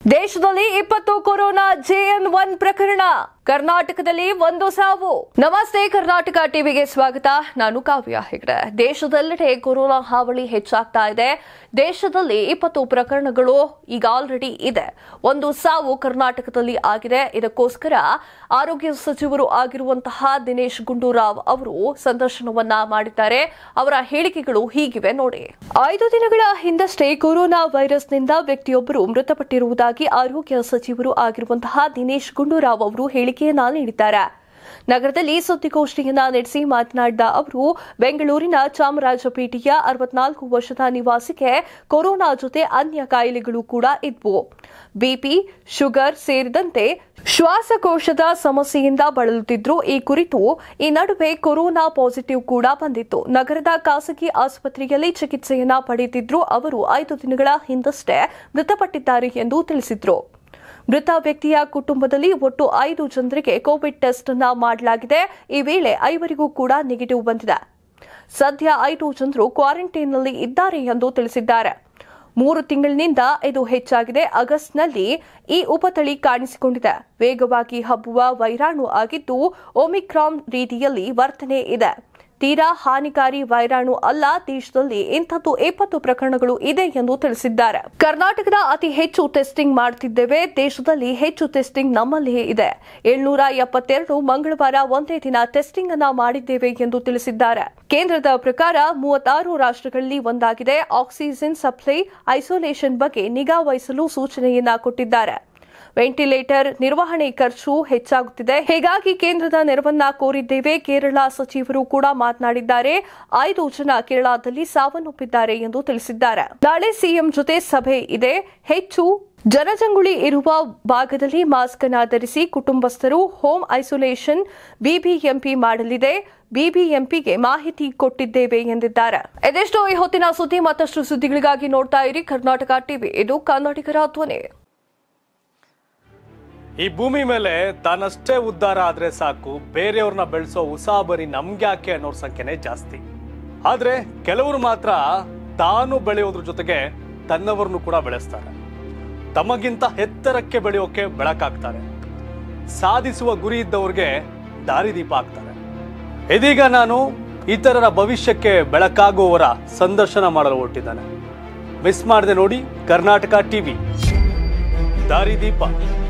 ದೇಶದಲ್ಲಿ ಇಪ್ಪತ್ತು corona JN one ಪ್ರಕರಣ ಕರ್ನಾಟಕದಲ್ಲಿ ಒಂದು ಸಾವು ನಮಸ್ತೆ ಕರ್ನಾಟಕ ಟಿವಿಗೆ ಸ್ವಾಗತ ನಾನು ಕಾವ್ಯ ಹೆಗ್ಡೆ ದೇಶದೆಲ್ಲೆಡೆ ಕೊರೋನಾ ಹಾವಳಿ ಹೆಚ್ಚಾಗ್ತಾ ಇದೆ ದೇಶದಲ್ಲಿ ಇಪ್ಪತ್ತು ಪ್ರಕರಣಗಳು ಈಗ ಆಲ್ರೆಡಿ ಇದೆ ಒಂದು ಸಾವು ಕರ್ನಾಟಕದಲ್ಲಿ ಆಗಿದೆ ಇದಕ್ಕೋಸ್ಕರ ಆರೋಗ್ಯ ಸಚಿವರು ಆಗಿರುವಂತಹ ದಿನೇಶ್ ಗುಂಡೂರಾವ್ ಅವರು ಸಂದರ್ಶನವನ್ನ ಮಾಡಿದ್ದಾರೆ ಅವರ ಹೇಳಿಕೆಗಳು ಹೀಗಿವೆ ನೋಡಿ ಐದು ದಿನಗಳ ಹಿಂದಷ್ಟೇ ಕೊರೋನಾ ವೈರಸ್ನಿಂದ ವ್ಯಕ್ತಿಯೊಬ್ಬರು ಮೃತಪಟ್ಟಿರುವುದಾಗಿ ಆರೋಗ್ಯ ಸಚಿವರು ಆಗಿರುವಂತಹ ದಿನೇಶ್ ಗುಂಡೂರಾವ್ ಅವರು ಹೇಳಿಕೆಯನ್ನ ನೀಡಿದ್ದಾರೆ ನಗರದಲ್ಲಿ ಸುದ್ದಿಗೋಷ್ಠಿಯನ್ನ ನಡೆಸಿ ಮಾತನಾಡಿದ ಅವರು ಬೆಂಗಳೂರಿನ ಚಾಮರಾಜಪೇಟೆಯ ಅರವತ್ನಾಲ್ಕು ವರ್ಷದ ನಿವಾಸಿಗೆ ಕೊರೋನಾ ಜೊತೆ ಅನ್ಯ ಕಾಯಿಲೆಗಳು ಕೂಡ ಇದ್ವು ಬಿಪಿ ಶುಗರ್ ಸೇರಿದಂತೆ ಶ್ವಾಸಕೋಶದ ಸಮಸ್ಯೆಯಿಂದ ಬಳಲುತ್ತಿದ್ರು ಈ ಕುರಿತು ಈ ನಡುವೆ ಕೊರೋನಾ ಪಾಸಿಟಿವ್ ಕೂಡ ಬಂದಿತ್ತು ನಗರದ ಖಾಸಗಿ ಆಸ್ಪತ್ರೆಯಲ್ಲಿ ಚಿಕಿತ್ಸೆಯನ್ನ ಪಡೆದಿದ್ರು ಅವರು ಐದು ದಿನಗಳ ಹಿಂದಷ್ಟೇ ಮೃತಪಟ್ಟಿದ್ದಾರೆ ಎಂದು ತಿಳಿಸಿದ್ರು ಮೃತ ವ್ಯಕ್ತಿಯ ಕುಟುಂಬದಲ್ಲಿ ಒಟ್ಟು ಐದು ಜನರಿಗೆ ಕೋವಿಡ್ ಟೆಸ್ಟ್ ಅನ್ನ ಮಾಡಲಾಗಿದೆ ಈ ವೇಳೆ ಐವರಿಗೂ ಕೂಡ ನೆಗೆಟಿವ್ ಬಂದಿದೆ ಸದ್ಯ ಐದು ಜನರು ಕ್ವಾರಂಟೈನ್ನಲ್ಲಿ ಇದ್ದಾರೆ ಎಂದು ತಿಳಿಸಿದ್ದಾರೆ ಮೂರು ತಿಂಗಳಿನಿಂದ ಇದು ಹೆಚ್ಚಾಗಿದೆ ಆಗಸ್ಟ್ನಲ್ಲಿ ಈ ಉಪತಳಿ ಕಾಣಿಸಿಕೊಂಡಿದೆ ವೇಗವಾಗಿ ಹಬ್ಬುವ ವೈರಾಣು ಆಗಿದ್ದು ಒಮಿಕ್ರಾನ್ ರೀತಿಯಲ್ಲಿ ವರ್ತನೆ ಇದೆ ತೀರಾ ಹಾನಿಕಾರಿ ವೈರಾಣು ಅಲ್ಲ ದೇಶದಲ್ಲಿ ಇಂಥದ್ದು ಇಪ್ಪತ್ತು ಪ್ರಕರಣಗಳು ಇದೆ ಎಂದು ತಿಳಿಸಿದ್ದಾರೆ ಕರ್ನಾಟಕದ ಅತಿ ಹೆಚ್ಚು ಟೆಸ್ಟಿಂಗ್ ಮಾಡುತ್ತಿದ್ದೇವೆ ದೇಶದಲ್ಲಿ ಹೆಚ್ಚು ಟೆಸ್ಟಿಂಗ್ ನಮ್ಮಲ್ಲಿಯೇ ಇದೆ ಏಳ್ನೂರ ಎಪ್ಪತ್ತೆರಡು ಮಂಗಳವಾರ ಒಂದೇ ದಿನ ಟೆಸ್ಟಿಂಗ್ ಅನ್ನ ಮಾಡಿದ್ದೇವೆ ಎಂದು ತಿಳಿಸಿದ್ದಾರೆ ಕೇಂದ್ರದ ಪ್ರಕಾರ ಮೂವತ್ತಾರು ರಾಷ್ಟ್ರಗಳಲ್ಲಿ ಒಂದಾಗಿದೆ ಆಕ್ಸಿಜನ್ ಸಪ್ಲೈ ಐಸೋಲೇಷನ್ ಬಗ್ಗೆ ನಿಗಾ ವಹಿಸಲು ಸೂಚನೆಯನ್ನ ಕೊಟ್ಟಿದ್ದಾರೆ ವೆಂಟಿಲೇಟರ್ ನಿರ್ವಹಣೆ ಖರ್ಚು ಹೆಚ್ಚಾಗುತ್ತಿದೆ ಹೀಗಾಗಿ ಕೇಂದ್ರದ ನೆರವನ್ನ ಕೋರಿದ್ದೇವೆ ಕೇರಳ ಸಚಿವರು ಕೂಡ ಮಾತನಾಡಿದ್ದಾರೆ ಐದು ಜನ ಕೇರಳದಲ್ಲಿ ಸಾವನ್ನಪ್ಪಿದ್ದಾರೆ ಎಂದು ತಿಳಿಸಿದ್ದಾರೆ ನಾಳೆ ಸಿಎಂ ಜೊತೆ ಸಭೆ ಇದೆ ಹೆಚ್ಚು ಜನಜಂಗುಳಿ ಇರುವ ಭಾಗದಲ್ಲಿ ಮಾಸ್ಕ್ ಅನ್ನ ಧರಿಸಿ ಕುಟುಂಬಸ್ಥರು ಹೋಮ್ ಐಸೋಲೇಷನ್ ಬಿಬಿಎಂಪಿ ಮಾಡಲಿದೆ ಬಿಬಿಎಂಪಿಗೆ ಮಾಹಿತಿ ಕೊಟ್ಟಿದ್ದೇವೆ ಎಂದಿದ್ದಾರೆ ಇದೆಷ್ಟು ಈ ಹೊತ್ತಿನ ಸುದ್ದಿ ಮತ್ತಷ್ಟು ಸುದ್ದಿಗಳಿಗಾಗಿ ನೋಡ್ತಾ ಇರಿ ಕರ್ನಾಟಕ ಟಿವಿ ಇದು ಕನ್ನಡಿಗರ ಧ್ವನಿ ಈ ಭೂಮಿ ಮೇಲೆ ತಾನಷ್ಟೇ ಉದ್ಧಾರ ಆದ್ರೆ ಸಾಕು ಬೇರೆಯವ್ರನ್ನ ಬೆಳೆಸೋ ಉಸಾಬರಿ ನಮ್ಗ್ಯಾಕೆ ಅನ್ನೋರ್ ಸಂಖ್ಯೆನೇ ಜಾಸ್ತಿ ಆದ್ರೆ ಕೆಲವರು ಮಾತ್ರ ತಾನು ಬೆಳೆಯೋದ್ರ ಜೊತೆಗೆ ತನ್ನವರನ್ನು ಕೂಡ ಬೆಳೆಸ್ತಾರೆ ತಮಗಿಂತ ಎತ್ತರಕ್ಕೆ ಬೆಳೆಯೋಕೆ ಬೆಳಕಾಗ್ತಾರೆ ಸಾಧಿಸುವ ಗುರಿ ಇದ್ದವ್ರಿಗೆ ದಾರಿದೀಪ ಆಗ್ತಾರೆ ಇದೀಗ ನಾನು ಇತರರ ಭವಿಷ್ಯಕ್ಕೆ ಬೆಳಕಾಗುವವರ ಸಂದರ್ಶನ ಮಾಡಲು ಹೊರಟಿದ್ದಾನೆ ಮಿಸ್ ಮಾಡದೆ ನೋಡಿ ಕರ್ನಾಟಕ ಟಿವಿ ದಾರಿದೀಪ